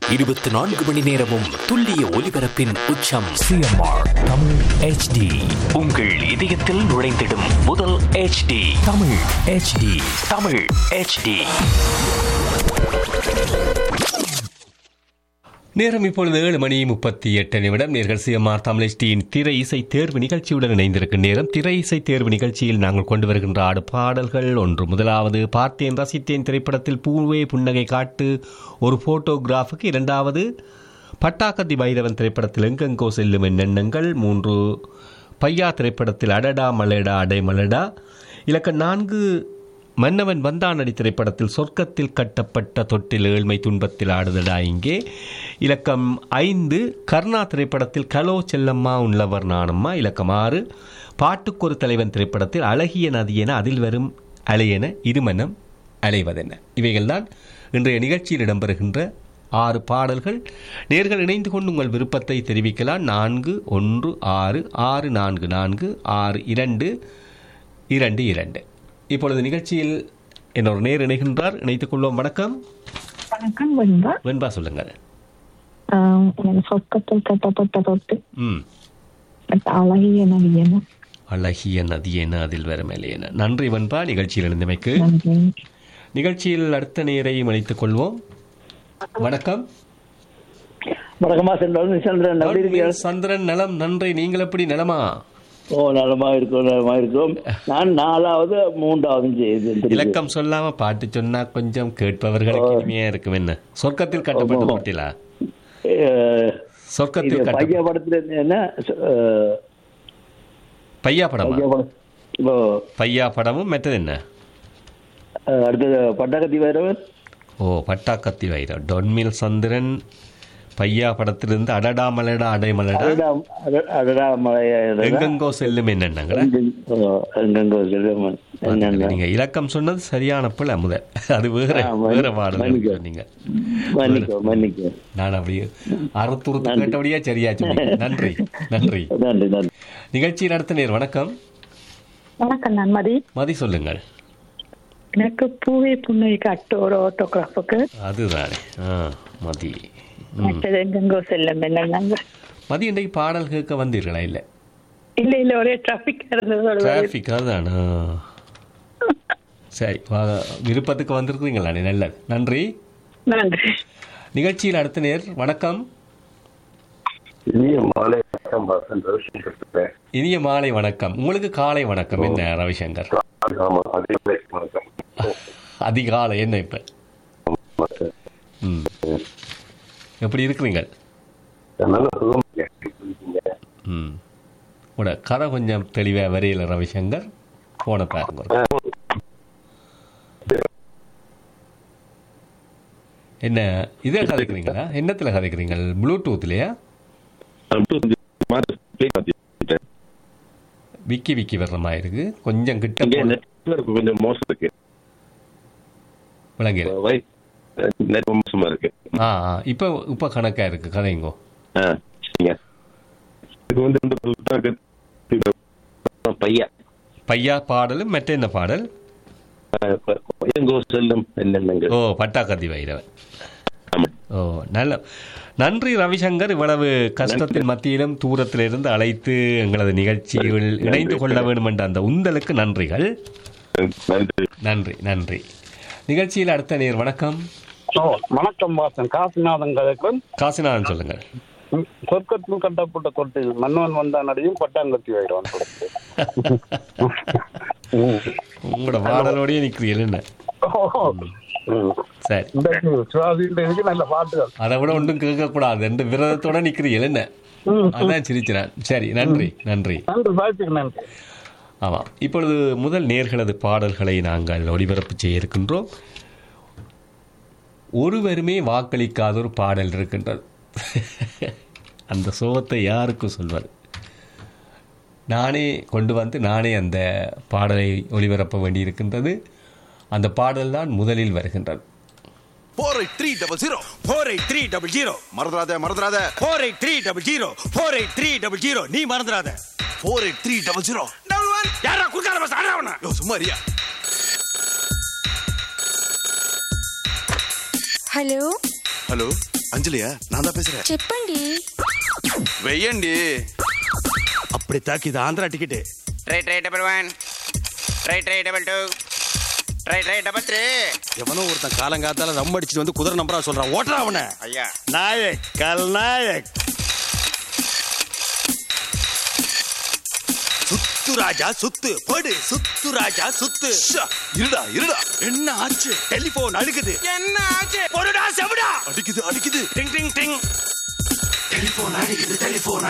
இருபத்தி நான்கு மணி நேரமும் துல்லிய ஒலிபரப்பின் உச்சம் சிஎம்ஆர் தமிழ் ஹெச்டி உங்கள் இதயத்தில் நுழைந்திடும் முதல் HD Tamil HD Tamil HD நேரம் இப்பொழுது ஏழு மணி முப்பத்தி எட்டு நிமிடம் நேர்கள் சிஎம்ஆர் தமிழ்ச்சியின் திரை இசை தேர்வு நிகழ்ச்சியுடன் இணைந்திருக்கும் நேரம் திரை இசை தேர்வு நிகழ்ச்சியில் நாங்கள் கொண்டு வருகின்ற ஆடு பாடல்கள் ஒன்று முதலாவது பார்த்தேன் ரசித்தேன் திரைப்படத்தில் பூவே புன்னகை காட்டு ஒரு போட்டோகிராஃபுக்கு இரண்டாவது பட்டாக்கத்தி பைரவன் திரைப்படத்தில் எங்கெங்கோ செல்லும் என் எண்ணங்கள் மூன்று பையா திரைப்படத்தில் அடடா மலடா அடை மலடா இலக்கம் நான்கு மன்னவன் வந்தானடி திரைப்படத்தில் சொர்க்கத்தில் கட்டப்பட்ட தொட்டில் ஏழ்மை துன்பத்தில் ஆடுதடா இங்கே இலக்கம் ஐந்து கர்ணா திரைப்படத்தில் கலோ செல்லம்மா உள்ளவர் நானம்மா இலக்கம் ஆறு பாட்டுக்கொரு தலைவன் திரைப்படத்தில் அழகிய நதி என அதில் வரும் அலையென இருமனம் அலைவதென இவைகள்தான் இன்றைய நிகழ்ச்சியில் இடம்பெறுகின்ற ஆறு பாடல்கள் நேர்கள் இணைந்து கொண்டு உங்கள் விருப்பத்தை தெரிவிக்கலாம் நான்கு ஒன்று ஆறு ஆறு நான்கு நான்கு ஆறு இரண்டு இரண்டு இரண்டு இப்பொழுது நிகழ்ச்சியில் என்னொரு நேர் இணைகின்றார் இணைத்துக் கொள்வோம் வணக்கம் வணக்கம் வெண்பா வெண்பா சொல்லுங்கள் ஆஹ் எனக்கு சொர்க்கத்தில் கட்டப்பட்ட தொட்டு ம் எனக்கு அழகிய நவியன அழகிய நதி என அதில் வரும் என நன்றி வெண்பா நிகழ்ச்சியில் இருந்தமைக்கு நன்றி நிகழ்ச்சியில் அடுத்த நேரையும் இணைத்துக் கொள்வோம் வணக்கம் வணக்கமா சென்றோம் சந்திரன் எப்படி இருக்கீங்க சந்திரன் நலம் நன்றி நீங்கள் எப்படி நலமா ஓ நலமா இருக்கும் நலமா இருக்கும் நான் நாலாவது மூன்றாவது செய்து இலக்கம் சொல்லாம பாட்டு சொன்னா கொஞ்சம் கேட்பவர்களுக்கு இனிமையா இருக்கும் என்ன சொர்க்கத்தில் கட்டப்பட்ட தொட்டிலா சொர்க்கத்தில் கட்ட பையா படத்துல இருந்து என்ன அஹ், பையா படமா பையா படம் இப்போ பையா படமும் மற்றது என்ன அஹ், அடுத்தது பட்டாக்கத்தி வைரவன் ஓ பட்டாக்கத்தி வைரம் டொன்மில் சந்திரன் பையா படத்திலிருந்து அடடா மலடா அடை மலடா அடடா அட- அடடா மலையா எங்கெங்கோ செல்லும் என்னென்னங்களா எங்கெங்கோ செல்வமன் என்னென்ன நீங்க இலக்கம் சொன்னது சரியான பிள்ளை முதல் அது வேற ஆ, மன்னி- வேற பாடல் மன்னிக்க. சொன்னீங்க மன்னிக்கோ மன்னிக்கோ நான் அப்படியே அறுத்துறுத்து கேட்டபடியே சரியா சொன்னீங்க நன்றி நன்றி நன்றி நன்றி நிகழ்ச்சி நடத்த நேர் வணக்கம் வணக்கம் நான் மதி மதி சொல்லுங்கள் எனக்கு பூவே புன்னகை காட்டு ஒரு ஆட்டோகிராஃபுக்கு அதுதானே ஆ மதி ம். மற்றது எங்கெங்கோ செல்லும் என்னங்க மதி இன்றைக்கு பாடல் கேட்க வந்தீர்களா இல்லை இல்ல இல்ல ஒரே டிராபிக் இருந்தது ஒரு வழி. டிராஃபிக் அதுதானா சரி வா- விருப்பத்துக்கு வந்திருக்கிறீங்களா நல்லது நன்றி நன்றி நிகழ்ச்சியில் அடுத்த நேர் வணக்கம் இனிய மாலை வணக்கம் வாசன் ரவிசங்கர் பேசுறேன். இனிய மாலை வணக்கம் உங்களுக்கு காலை வணக்கம் என்ன ரவிசங்கர் ஆமா அதே வணக்கம் அதிகாலை என்ன இப்ப ம் எப்படி இருக்கிறீங்க நல்ல சுகம் இருக்கீங்க. ம் உட கதை கொஞ்சம் தெளிவாக வரையில ரவிசங்கர் போன பாருங்க என்ன இதே கதைக்கிறீங்களா என்னத்தில் கதைக்கிறீங்க ப்ளூடூத்லையா விக்கி விக்கி வர்ற மாதிரி இருக்கு கொஞ்சம் கிட்ட இங்க போடு. நெட்வொர்க் கொஞ்சம் மோசம் இருக்கு விளங்கிடு வை நெட் மோசமா இருக்கு ஆ ஆ இப்போ இப்போ கணக்காக இருக்கு கதைங்கோ ஆ, சரிங்க இது வந்து இந்த புத்தக பையன் பையா பாடலும் மற்ற என்ன பாடல் எங்கோ செல்லும் என்னென்னங்க ஓ பட்டாக்கத்தி வைரவன் ஆமா ஓ நல்ல நன்றி ரவிசங்கர் இவ்வளவு கஷ்டத்தின் மத்தியிலும் தூரத்திலிருந்து அழைத்து எங்களது நிகழ்ச்சியில் இணைந்து கொள்ள வேண்டும் என்ற அந்த உந்தலுக்கு நன்றிகள் நன்றி நன்றி நன்றி நிகழ்ச்சியில் அடுத்த நேர் வணக்கம் ஓ வணக்கம் வாசன் காசிநாதன் கதைக்கும் காசிநாதன் சொல்லுங்கள் சொர்க்கத்தில் கட்டப்பட்ட தொட்டில் மன்னவன் வந்தான் அடியும் பட்டாங்கத்தி வைரவன் கொடுத்து உங்களோட பாடலோடய நிற்கிறீர்கள் என்ன சரி இந்த சிவாஜியின் இதுக்கு நல்ல பாட்டுகள் அதை விட ஒன்றும் கேட்கக்கூடாது ரெண்டு விரதத்தோட நிற்கிறீர்கள் என்ன அதான் சிரிச்சினான் சரி நன்றி நன்றி நன்றி வாய்ப்புக்கு நன்றி ஆமாம் இப்பொழுது முதல் நேர்களது பாடல்களை நாங்கள் ஒளிபரப்பு செய்ய இருக்கின்றோம் ஒருவருமே வாக்களிக்காத ஒரு பாடல் இருக்கின்றது அந்த சோகத்தை யாருக்கும் சொல்வது நானே கொண்டு வந்து நானே அந்த பாடலை ஒளிபரப்ப வேண்டியிருக்கின்றது அந்த பாடல் தான் முதலில் வருகின்றது four eight three double zero four eight three double zero மறந்துடாத மறந்துடாத four eight three double zero four eight three double zero நீ மறந்துடாத four eight three double zero double one யாரா குறுக்கால பஸ் ஆடாவனா யோ சும்மா ரியா ஹலோ ஹலோ அஞ்சலியா நான் தான் பேசுறேன் చెప్పండి வெய்யண்டி அப்படி தாக்கி இது Andhra ticket three three double one three three double two three three double three எவனோ ஒருத்தன் காலங்காத்தால ரம் அடிச்சுட்டு வந்து குதிரை நம்பரா சொல்றான் ஓட்டுறா அவனை అయ్యా நாயக் கல் நாயக் சுத்து ராஜா சுத்து படு சுத்து ராஜா சுத்து இருடா இருடா என்ன ஆச்சு டெலிபோன் அழுகுது என்ன ஆச்சு பொருடா செவடா அடிக்குது அடிக்குது டிங் டிங் டிங் டெலிபோன் அடிக்குது டெலிபோன்